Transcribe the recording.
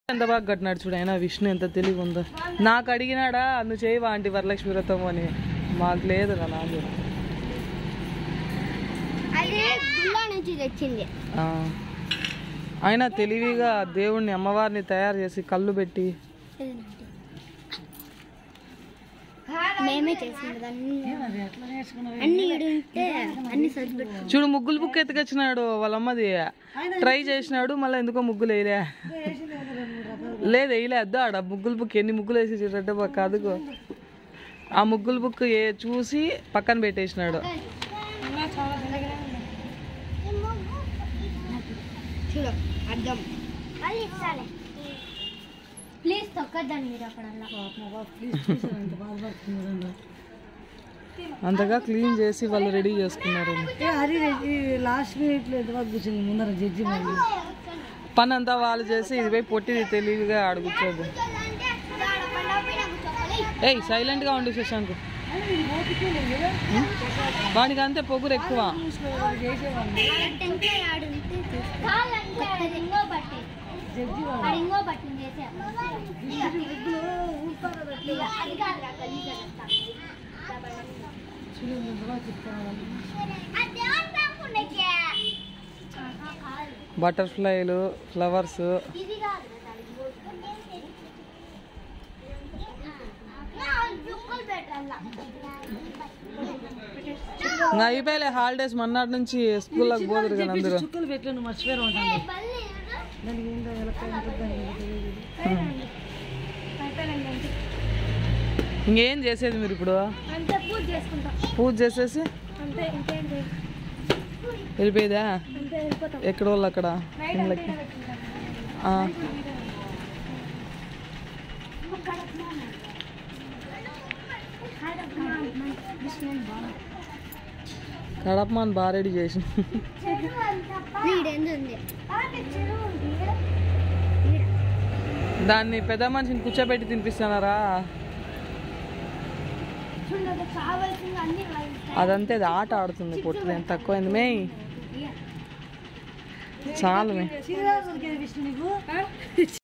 ఎంత బాగా కట్టినాడు చూడు ఆయన విష్ణు ఎంత తెలివి ఉందో నాకు అడిగినాడా నువ్వు చేయవా ఆంటీ వరలక్ష్మి వ్రతం అని మాకు లేదు రా నాకు అది గుళ్ళ నుంచి తెచ్చింది ఆ. ఆయన తెలివిగా దేవుణ్ణి అమ్మవారిని తయారు చేసి కళ్ళు పెట్టి మేమే చేసింది అన్ని అన్ని ఇడుంటే అన్ని సర్దుపెట్టు చూడు ముగ్గులు బుక్ ఎత్తుకొచ్చినాడు వాళ్ళ అమ్మది ట్రై చేసినాడు మళ్ళీ ఎందుకో ముగ్గులు వేయలే లేదు వేయలే అద్దు ఆడ ముగ్గులు బుక్ ఎన్ని ముగ్గులు వేసి చూడంటే పక్క అదుగో ఆ ముగ్గులు బుక్ ఏ చూసి పక్కన పెట్టేసినాడు చూడు అర్థం మళ్ళీ ఇస్తాలే ప్లీజ్ తొక్కద్దండి మీరు అక్కడ అంతగా క్లీన్ చేసి వాళ్ళు రెడీ చేసుకున్నారు హరి లాస్ట్ మినిట్ లో ఎంత కూర్చుంది ముందర జడ్జి మరి పని అంతా వాళ్ళు చేసి ఇది పోయి పొట్టిది తెలివిగా ఆడ కూర్చోదు ఏయ్ సైలెంట్ గా ఉండు శశాంక్ వాడికి అంతే పొగురు ఎక్కువ టెంకాయ ఆడుంటే కొత్తది ఇంకో బట్టి ఆడ ఇంకో బట్టి చేసే అది కాదు రా, గలీజ్ అదంతా. అది అంతా ఉండకే. ఆహా, కాదు. బటర్ఫ్లైలు ఫ్లవర్స్ ఇది కాదు రా, దానికి. నా చుక్కలు పెట్టాలా ఇంకా అయిపోయలే హాలిడేస్ మన్నాటి నుంచి స్కూల్లోకి పోదురు కానీ అందరూ చుక్కలు పెట్టలేను మర్చిపోయారు ఉంటాను బల్లి దానికి ఏంటో ఎలక్కాయ ఉంటుంది, దానికి తెలియదు. ఇంకేం చేసేది మీరు ఇప్పుడు అంతే పూజ చేసుకుంటాం పూజ చేసేసి అంతే ఇంకేంటి వెళ్ళిపోయేదా అంతే వెళ్ళిపోతాం ఎక్కడ వాళ్ళు అక్కడ ఇళ్ళకి ఆ. కడపమాన్ బాగా రెడీ చేసి వీడెందుంది దాన్ని పెద్ద మనిషిని కూర్చోబెట్టి తినిపిస్తున్నారా చూడదు కావాల్సింది అన్ని అదంతే అది ఆట ఆడుతుంది పొట్టు ఎంత తక్కువైంది మే చాలు మే శ్రీనివాస్ దొరికేది విష్ణు నీకు